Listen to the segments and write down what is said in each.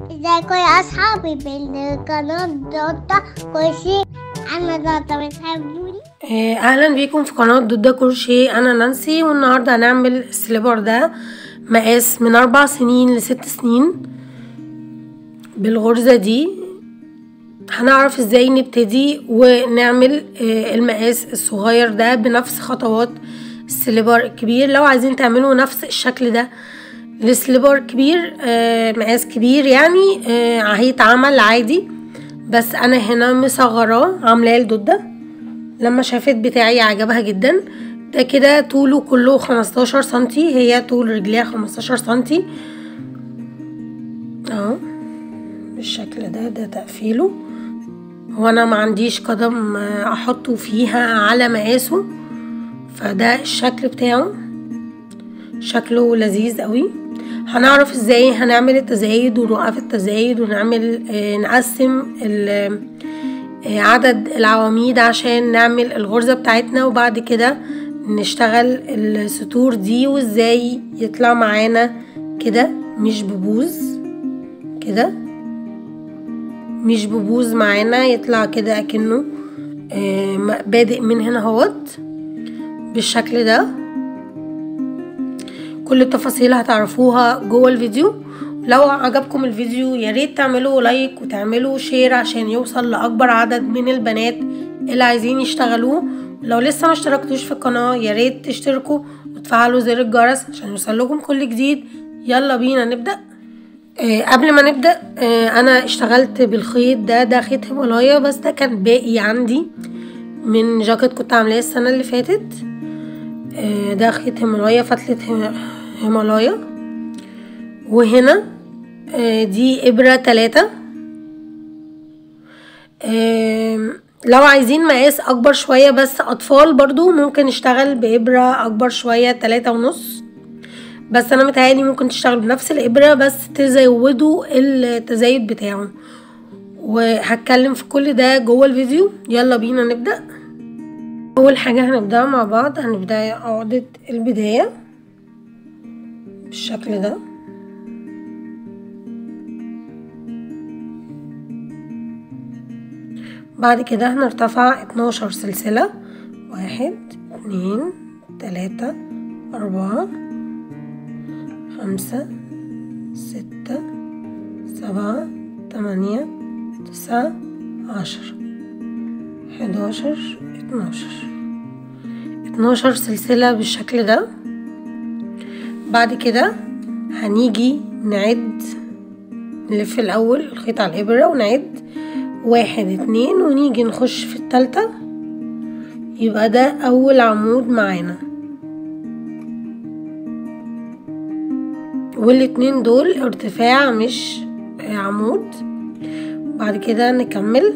ازيكم يا اصحابي بالقناة دوتا كوشي انا دوتا بتحبوني آه، اهلا بيكم في قناة ضد كروشيه انا نانسي والنهاردة هنعمل السليبر ده مقاس من اربع سنين لست سنين بالغرزة دي هنعرف ازاي نبتدي ونعمل آه، المقاس الصغير ده بنفس خطوات السليبر الكبير لو عايزين تعملوا نفس الشكل ده لسليبر كبير آه، مقاس كبير يعني آه، هيتعمل عادي بس انا هنا مصغراه عاملاه لدودة لما شافت بتاعي عجبها جدا ده كده طوله كله خمستاشر سنتي هي طول رجليها خمستاشر سنتي اهو بالشكل ده ده تقفيله هو انا ما عنديش قدم آه، احطه فيها على مقاسه فده الشكل بتاعه شكله لذيذ قوي هنعرف ازاي هنعمل التزايد ونوقف التزايد ونعمل آه، نقسم ال- آه، عدد العواميد عشان نعمل الغرزة بتاعتنا وبعد كده نشتغل السطور دي وازاي يطلع معانا كده مش ببوز كده مش ببوز معانا يطلع كده اكنه آه، م- بادئ من هنا اهوت بالشكل ده كل التفاصيل هتعرفوها جوه الفيديو لو عجبكم الفيديو يا ريت تعملوا لايك وتعملوا شير عشان يوصل لاكبر عدد من البنات اللي عايزين يشتغلوه لو لسه ما اشتركتوش في القناه يا ريت تشتركوا وتفعلوا زر الجرس عشان يوصل لكم كل جديد يلا بينا نبدا آه قبل ما نبدا آه انا اشتغلت بالخيط ده ده خيط هيمالايا بس ده كان باقي عندي من جاكيت كنت عاملاه السنه اللي فاتت آه، ده خيط هيمالايا فتلة هي- هيمالايا وهنا آه، دي إبرة تلاتة آم، لو عايزين مقاس أكبر شوية بس أطفال برضو ممكن نشتغل بإبرة أكبر شوية تلاتة ونص بس أنا متهيألي ممكن تشتغل بنفس الإبرة بس تزودوا التزايد بتاعه وهتكلم في كل ده جوه الفيديو يلا بينا نبدأ اول حاجه هنبدأ مع بعض هنبدأ عقدة البداية بالشكل ده بعد كده هنرتفع اتناشر سلسلة واحد اتنين تلاتة اربعة خمسة ستة سبعة تمانية تسعة عشرة حداشر اتناشر اتناشر سلسلة بالشكل ده بعد كده هنيجي نعد نلف الأول الخيط على الإبرة ونعد واحد اتنين ونيجي نخش في التالتة يبقى ده أول عمود معانا والاتنين دول ارتفاع مش عمود بعد كده نكمل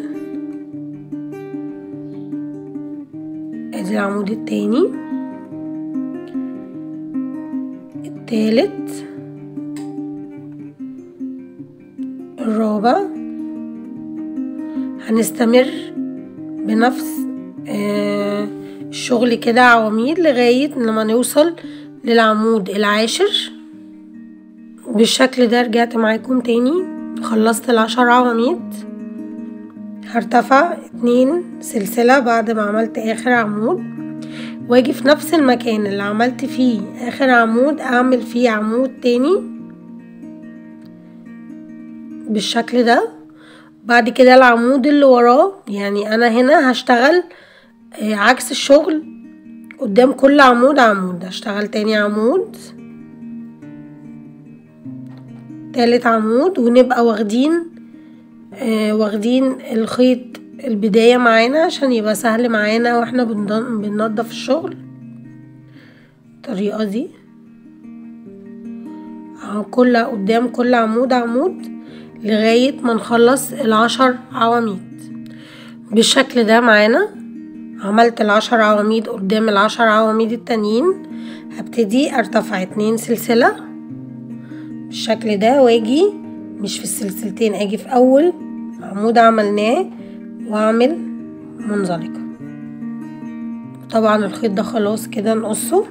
ادي العمود التاني التالت الرابع هنستمر بنفس آه، الشغل كده عواميد لغاية لما نوصل للعمود العاشر بالشكل ده رجعت معاكم تاني خلصت العشر عواميد هرتفع اتنين سلسلة بعد ما عملت اخر عمود واجي في نفس المكان اللي عملت فيه اخر عمود اعمل فيه عمود تاني بالشكل ده بعد كده العمود اللي وراه يعني انا هنا هشتغل آه، عكس الشغل قدام كل عمود عمود هشتغل تاني عمود تالت عمود ونبقى واخدين آه، واخدين الخيط البداية معانا عشان يبقى سهل معانا واحنا بنض- بننضف الشغل الطريقة دي اهو كل قدام كل عمود عمود لغاية ما نخلص العشر عواميد بالشكل ده معانا عملت العشر عواميد قدام العشر عواميد التانيين هبتدي ارتفع اتنين سلسلة بالشكل ده واجي مش في السلسلتين اجي في اول عمود عملناه واعمل منزلقة طبعا الخيط ده خلاص كده نقصه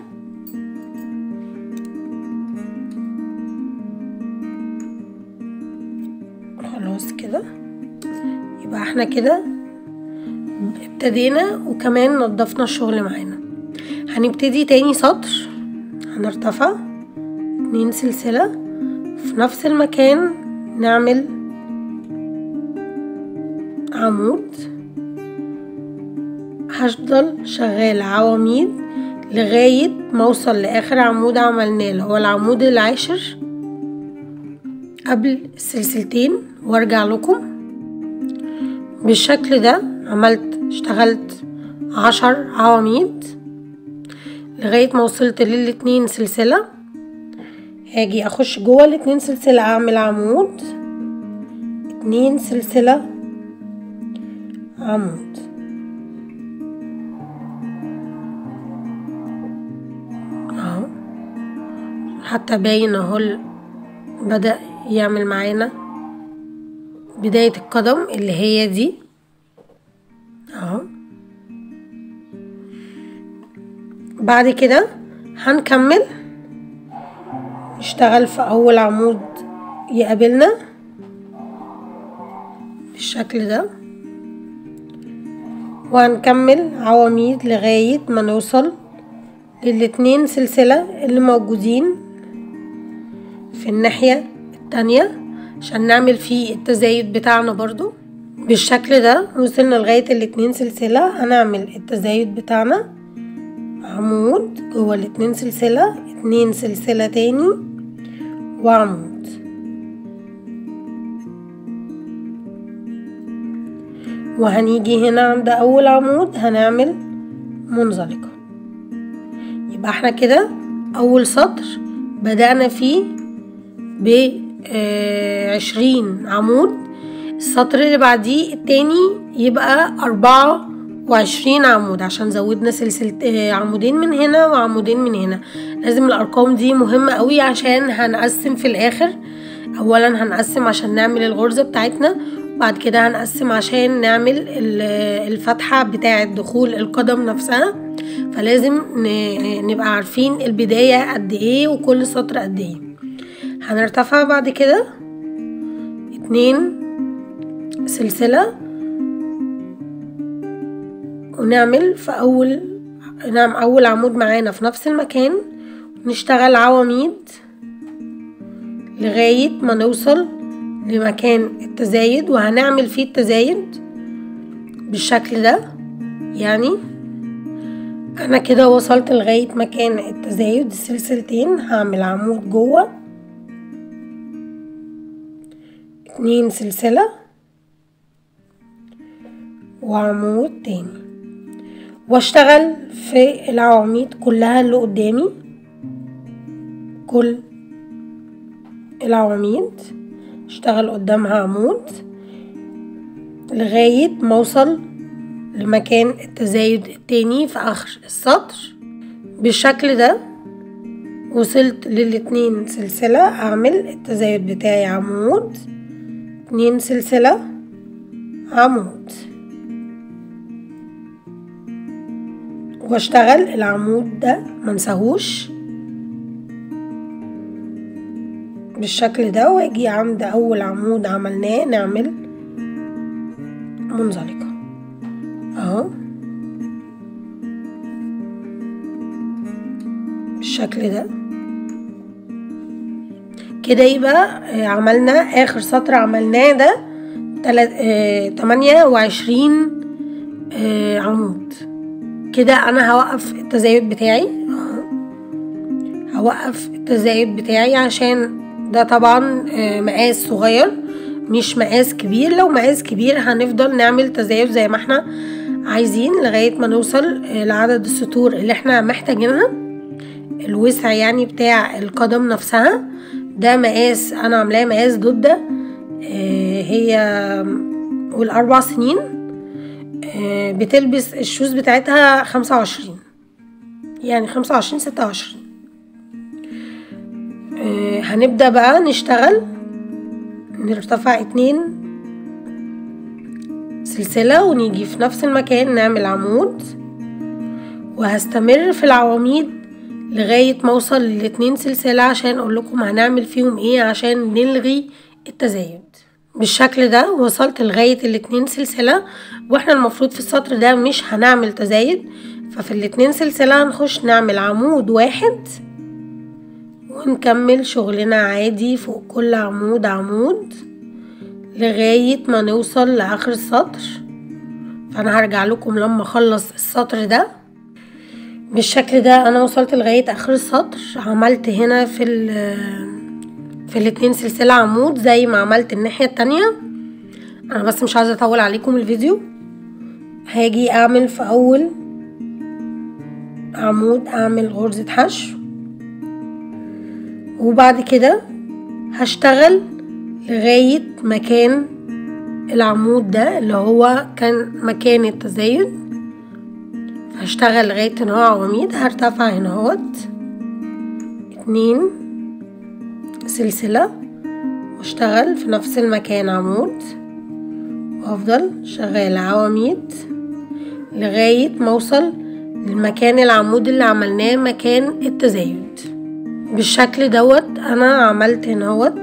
خلاص كده يبقى احنا كده ابتدينا وكمان نضفنا الشغل معانا هنبتدي تاني سطر هنرتفع اتنين سلسلة في نفس المكان نعمل عمود هفضل شغال عواميد لغاية ما اوصل لاخر عمود عملناه اللي هو العمود العاشر قبل السلسلتين وارجع لكم بالشكل ده عملت اشتغلت عشر عواميد لغاية ما وصلت للاتنين سلسلة هاجي اخش جوه الاتنين سلسلة اعمل عمود اتنين سلسلة عمود اهو حتى باين اهو بدأ يعمل معانا بداية القدم اللي هي دي اهو بعد كده هنكمل نشتغل في اول عمود يقابلنا بالشكل ده وهنكمل عواميد لغاية ما نوصل للاتنين سلسلة اللي موجودين في الناحية التانية عشان نعمل فيه التزايد بتاعنا برضو بالشكل ده وصلنا لغاية الاتنين سلسلة هنعمل التزايد بتاعنا عمود جوه الاتنين سلسلة اتنين سلسلة تاني وعمود وهنيجي هنا عند اول عمود هنعمل منزلقة يبقى احنا كده اول سطر بدأنا فيه ب عشرين عمود السطر اللي بعديه التاني يبقى أربعة وعشرين عمود عشان زودنا سلسلة عمودين من هنا وعمودين من هنا لازم الأرقام دي مهمة قوي عشان هنقسم في الآخر أولا هنقسم عشان نعمل الغرزة بتاعتنا بعد كده هنقسم عشان نعمل الفتحة بتاعة دخول القدم نفسها فلازم نبقى عارفين البداية قد ايه وكل سطر قد ايه هنرتفع بعد كده اتنين سلسلة ونعمل في أول نعمل أول عمود معانا في نفس المكان نشتغل عواميد لغاية ما نوصل لمكان التزايد وهنعمل فيه التزايد بالشكل ده يعني انا كده وصلت لغاية مكان التزايد السلسلتين هعمل عمود جوه اتنين سلسلة وعمود تاني واشتغل في العواميد كلها اللي قدامي كل العواميد اشتغل قدامها عمود لغاية ما اوصل لمكان التزايد التاني في اخر السطر بالشكل ده وصلت للاتنين سلسلة اعمل التزايد بتاعي عمود اتنين سلسلة عمود واشتغل العمود ده منساهوش بالشكل ده واجي عند اول عمود عملناه نعمل منزلقة اهو بالشكل ده كده يبقى عملنا اخر سطر عملناه ده تمانية وعشرين عمود كده انا هوقف التزايد بتاعي هوقف التزايد بتاعي عشان ده طبعا مقاس صغير مش مقاس كبير لو مقاس كبير هنفضل نعمل تزايد زي ما احنا عايزين لغاية ما نوصل لعدد السطور اللي احنا محتاجينها الوسع يعني بتاع القدم نفسها ده مقاس انا عاملاه مقاس ضده هي والاربع سنين بتلبس الشوز بتاعتها خمسة وعشرين يعني خمسة وعشرين ستة وعشرين هنبدأ بقى نشتغل نرتفع اتنين سلسلة ونيجي في نفس المكان نعمل عمود وهستمر في العواميد لغاية ما اوصل للاتنين سلسلة عشان اقول لكم هنعمل فيهم ايه عشان نلغي التزايد بالشكل ده وصلت لغاية الاتنين سلسلة واحنا المفروض في السطر ده مش هنعمل تزايد ففي الاتنين سلسلة هنخش نعمل عمود واحد ونكمل شغلنا عادي فوق كل عمود عمود لغاية ما نوصل لآخر السطر فأنا هرجع لكم لما أخلص السطر ده بالشكل ده أنا وصلت لغاية آخر السطر عملت هنا في ال في الاتنين سلسلة عمود زي ما عملت الناحية التانية أنا بس مش عايزة أطول عليكم الفيديو هاجي أعمل في أول عمود أعمل غرزة حشو وبعد كده هشتغل لغاية مكان العمود ده اللي هو كان مكان التزايد هشتغل لغاية هنا عواميد هرتفع هنا اهوت اتنين سلسلة واشتغل في نفس المكان عمود وافضل شغالة عواميد لغاية ما اوصل للمكان العمود اللي عملناه مكان التزايد بالشكل دوت انا عملت هنا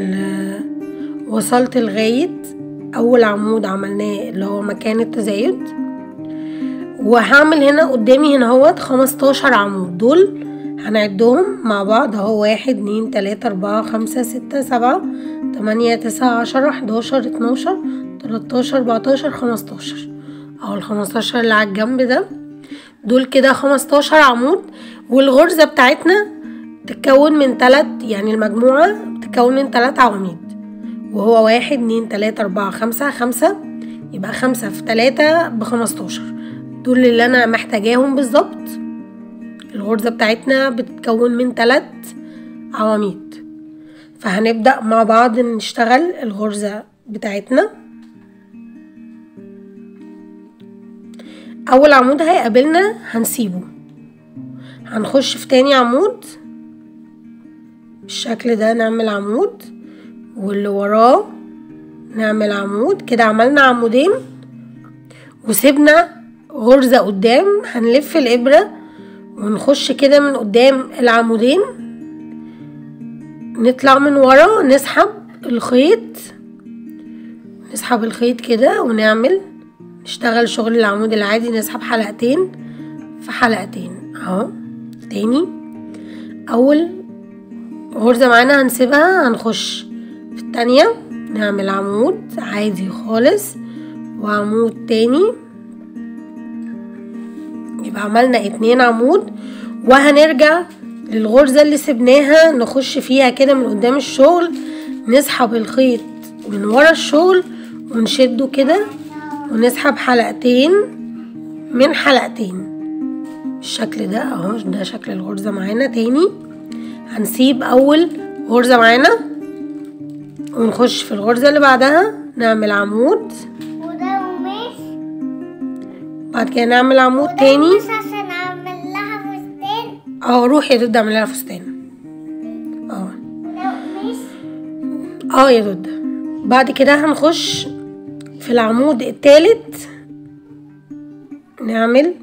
وصلت لغاية اول عمود عملناه اللي هو مكان التزايد وهعمل هنا قدامي هنا هوت خمستاشر عمود دول هنعدهم مع بعض اهو واحد اتنين تلاتة اربعة خمسة ستة سبعة تمانية تسعة عشرة حداشر اتناشر تلاتاشر اربعتاشر خمستاشر اهو الخمستاشر اللي على الجنب ده دول كده خمستاشر عمود والغرزة بتاعتنا تتكون من تلات يعني المجموعة تتكون من تلات عواميد وهو واحد اتنين تلاتة اربعة خمسة خمسة يبقى خمسة في تلاتة بخمستاشر دول اللي انا محتاجاهم بالظبط الغرزة بتاعتنا بتتكون من تلات عواميد فهنبدأ مع بعض نشتغل الغرزة بتاعتنا أول عمود هيقابلنا هنسيبه هنخش في تاني عمود بالشكل ده نعمل عمود واللي وراه نعمل عمود كده عملنا عمودين وسيبنا غرزة قدام هنلف الإبرة ونخش كده من قدام العمودين نطلع من ورا نسحب الخيط نسحب الخيط كده ونعمل نشتغل شغل العمود العادي نسحب حلقتين في حلقتين اهو تاني اول غرزة معانا هنسيبها هنخش في التانية نعمل عمود عادي خالص وعمود تاني يبقى عملنا اتنين عمود وهنرجع للغرزة اللي سبناها نخش فيها كده من قدام الشغل نسحب الخيط من ورا الشغل ونشده كده ونسحب حلقتين من حلقتين بالشكل ده اهو ده شكل الغرزة معانا تاني هنسيب اول غرزة معانا ونخش في الغرزة اللي بعدها نعمل عمود وده قميص بعد كده نعمل عمود وده تاني قميص عشان اعمل لها فستان اه روحي يا دودة اعملي لها فستان اه وده قميص اه يا دودة بعد كده هنخش في العمود التالت نعمل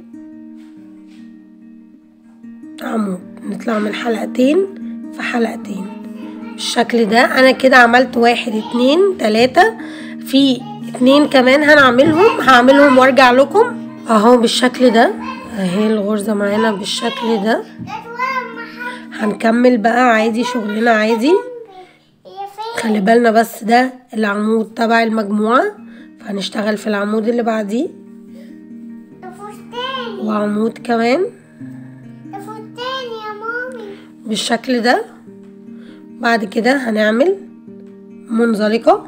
عمود نطلع من حلقتين في حلقتين بالشكل ده انا كده عملت واحد اتنين تلاتة في اتنين كمان هنعملهم هعملهم وارجع لكم اهو بالشكل ده اهي الغرزة معانا بالشكل ده ده ولما حد هنكمل بقى عادي شغلنا عادي هي فين خلي بالنا بس ده العمود تبع المجموعة فهنشتغل في العمود اللي بعديه ده فستان وعمود كمان ده فستان يا مامي بالشكل ده بعد كده هنعمل منزلقة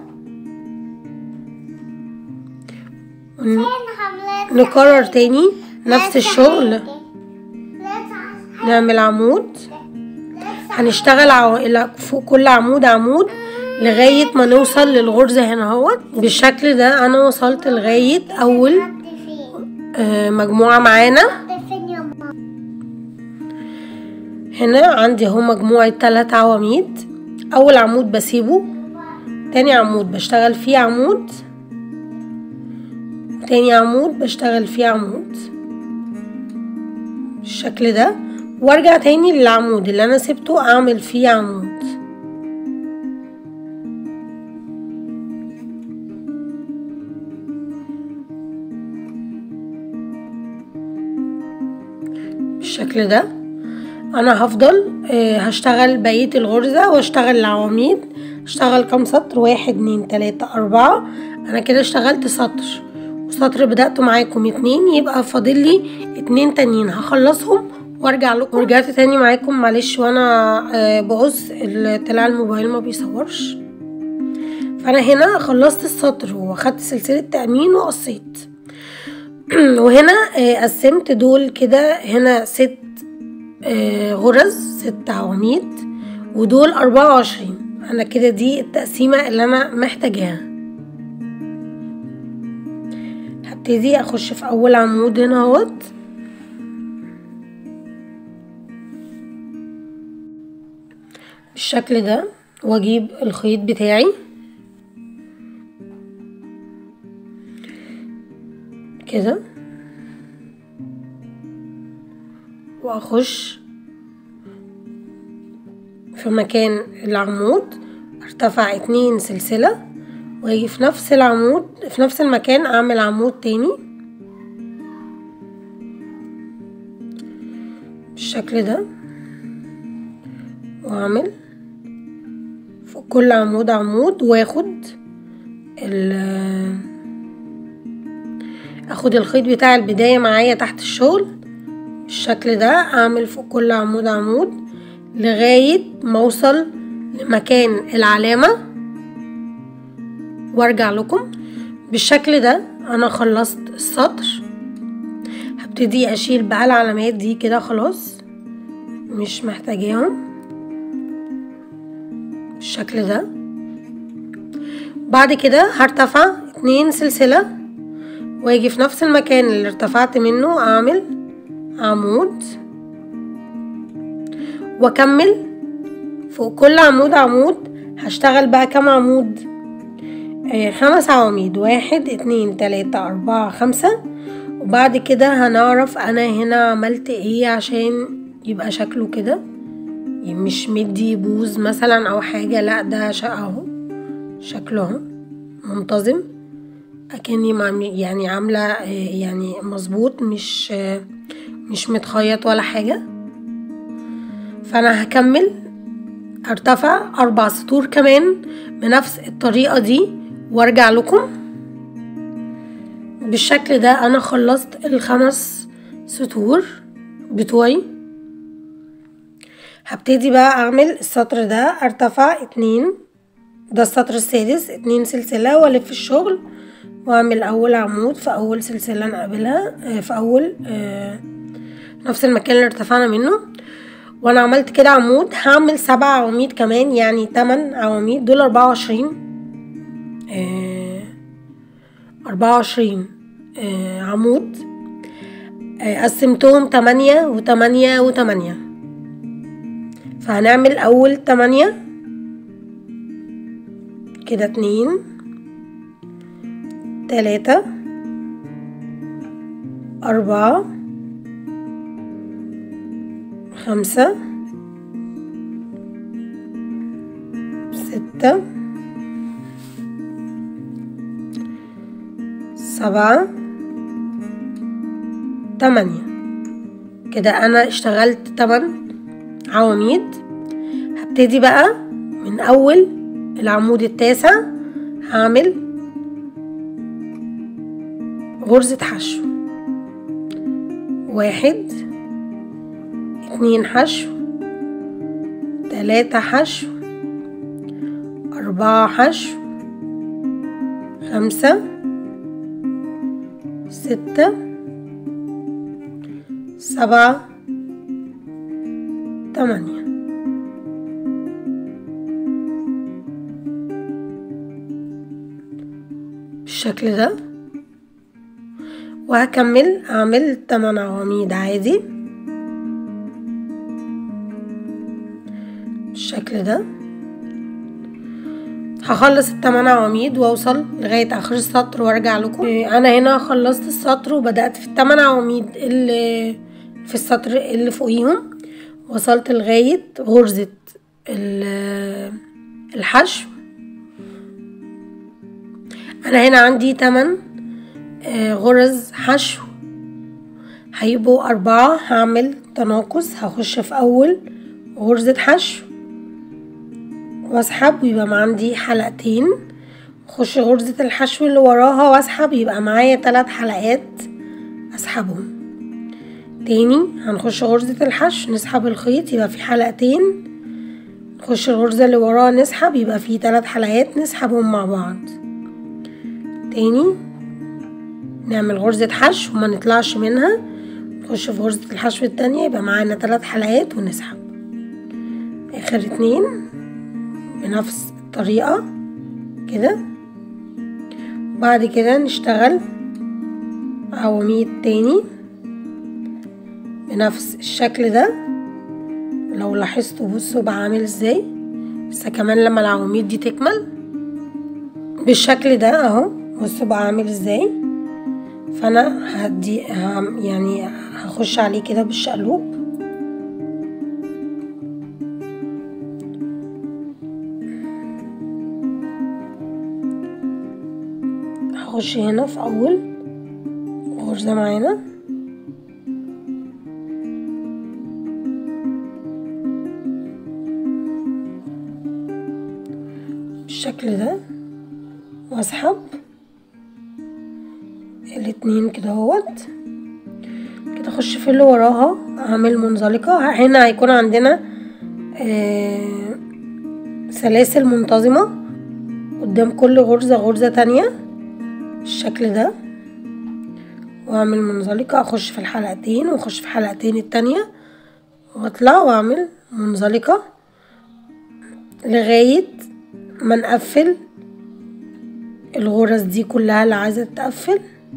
ون- فين حملات نكرر تاني نفس الشغل نعمل عمود هنشتغل عو... لا، فوق كل عمود عمود لغاية ما نوصل للغرزة هنا اهوت بالشكل ده انا وصلت لغاية اول حد فين آه، مجموعة معانا حد فين يا ماما هنا عندي اهو مجموعة تلات عواميد اول عمود بسيبه تاني عمود بشتغل فيه عمود تاني عمود بشتغل فيه عمود بالشكل ده وارجع تاني للعمود اللي انا سبته اعمل فيه عمود بالشكل ده انا هفضل آه، هشتغل بقية الغرزة واشتغل العواميد اشتغل كام سطر واحد اتنين تلاتة اربعة انا كده اشتغلت سطر وسطر بدأت معاكم اتنين يبقى فاضل لي اتنين تانيين هخلصهم وارجع لكم ورجعت تاني معاكم معلش وانا آه، بقص ال- طلع الموبايل ما بيصورش فانا هنا خلصت السطر واخدت سلسلة تأمين وقصيت وهنا آه، قسمت دول كده هنا ست آه، غرز ست عواميد ودول أربعة وعشرين أنا كده دي التقسيمة اللي أنا محتاجاها هبتدي أخش في أول عمود هنا اهوت بالشكل ده واجيب الخيط بتاعي كده واخش في مكان العمود ارتفع اتنين سلسلة واجي في نفس العمود في نفس المكان اعمل عمود تاني بالشكل ده واعمل فوق كل عمود عمود واخد ال اخد الخيط بتاع البداية معايا تحت الشغل بالشكل ده اعمل فوق كل عمود عمود لغاية ما اوصل لمكان العلامة وارجع لكم بالشكل ده انا خلصت السطر هبتدي اشيل بقى العلامات دي كده خلاص مش محتاجاهم بالشكل ده بعد كده هرتفع اتنين سلسلة واجي في نفس المكان اللي ارتفعت منه اعمل عمود واكمل فوق كل عمود عمود هشتغل بقى كام عمود آه خمس عواميد واحد اتنين تلاتة اربعة خمسة وبعد كده هنعرف انا هنا عملت ايه عشان يبقى شكله كده مش مدي بوز مثلا او حاجة لا ده شا- اهو شكله اهو منتظم اكني مع يعني عاملة آه، يعني مظبوط مش آه، مش متخيط ولا حاجة فانا هكمل ارتفع اربع سطور كمان بنفس الطريقة دي وارجع لكم بالشكل ده انا خلصت الخمس سطور بتوعي هبتدي بقى اعمل السطر ده ارتفع اتنين ده السطر السادس اتنين سلسلة والف الشغل واعمل اول عمود في اول سلسلة نقابلها آه، في اول آه، نفس المكان اللي ارتفعنا منه وانا عملت كده عمود هعمل سبع عواميد كمان يعني تمن عواميد دول اربعة وعشرين اربعة وعشرين عمود آه، قسمتهم تمانية وتمانية وتمانية فهنعمل اول تمانية كده اتنين تلاتة أربعة خمسة ستة سبعة تمانية كده أنا اشتغلت تمن عواميد هبتدي بقى من أول العمود التاسع هعمل غرزة حشو واحد اتنين حشو تلاتة حشو أربعة حشو خمسة ستة سبعة تمانية بالشكل ده وهكمل اعمل تمن عواميد عادي بالشكل ده هخلص التمن عواميد واوصل لغاية اخر السطر وارجع لكم انا هنا خلصت السطر وبدأت في التمن عواميد اللي في السطر اللي فوقيهم وصلت لغاية غرزة ال- الحشو انا هنا عندي تمن آه، غرز حشو هيبقوا أربعة هعمل تناقص هخش في أول غرزة حشو واسحب ويبقى عندي حلقتين اخش غرزة الحشو اللي وراها واسحب يبقى معايا تلات حلقات اسحبهم تاني هنخش غرزة الحشو نسحب الخيط يبقى في حلقتين نخش الغرزة اللي وراها نسحب يبقى في تلات حلقات نسحبهم مع بعض تاني نعمل غرزة حشو وما نطلعش منها نخش في غرزة الحشو التانية يبقى معانا تلات حلقات ونسحب اخر اتنين بنفس الطريقة كده وبعد كده نشتغل عواميد تاني بنفس الشكل ده لو لاحظتوا بصوا بعمل ازاي بس كمان لما العواميد دي تكمل بالشكل ده اهو بصوا بعمل ازاي فانا هدي يعني هخش عليه كده بالشقلوب هخش هنا في اول غرزة معانا بالشكل ده واسحب الاتنين كده اهوت كده اخش في اللي وراها اعمل منزلقة هنا هيكون عندنا آه سلاسل منتظمة قدام كل غرزة غرزة تانية بالشكل ده واعمل منزلقة اخش في الحلقتين واخش في حلقتين التانية واطلع واعمل منزلقة لغاية ما نقفل الغرز دي كلها اللي عايزة تقفل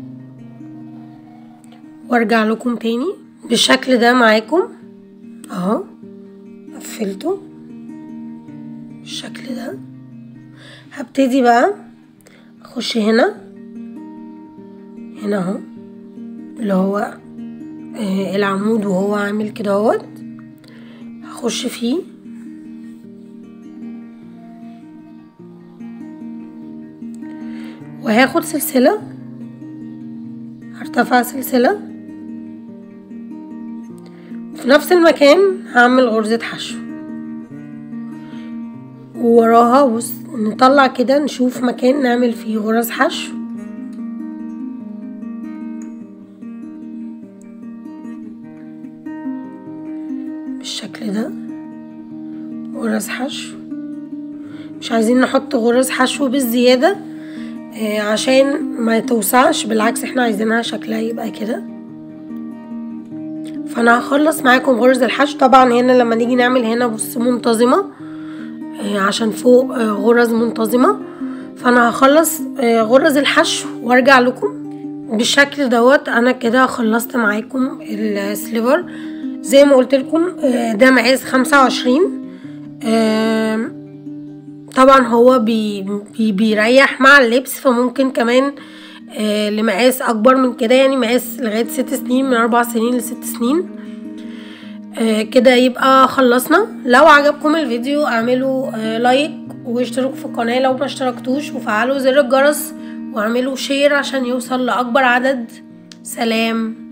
وارجع لكم تاني بالشكل ده معاكم اهو قفلته بالشكل ده هبتدي بقى اخش هنا هنا اهو اللي هو آه العمود وهو عامل كده اهوت هخش فيه وهاخد سلسلة هرتفع سلسلة في نفس المكان هعمل غرزة حشو ووراها بص نطلع كده نشوف مكان نعمل فيه غرز حشو بالشكل ده غرز حشو مش عايزين نحط غرز حشو بالزيادة آه عشان ما توسعش بالعكس احنا عايزينها شكلها يبقى كده فانا هخلص معاكم غرز الحشو طبعا هنا لما نيجي نعمل هنا بص منتظمة آه عشان فوق آه غرز منتظمة فانا هخلص غرز الحشو وارجع لكم بالشكل دوت انا كده خلصت معاكم السليفر زي ما قلت لكم ده مقاس خمسة وعشرين طبعا هو بي بي بيريح مع اللبس فممكن كمان لمقاس اكبر من كده يعني مقاس لغايه ست سنين من اربع سنين لست سنين كده يبقى خلصنا لو عجبكم الفيديو اعملوا لايك واشتركوا في القناه لو ما اشتركتوش وفعلوا زر الجرس واعملوا شير عشان يوصل لاكبر عدد سلام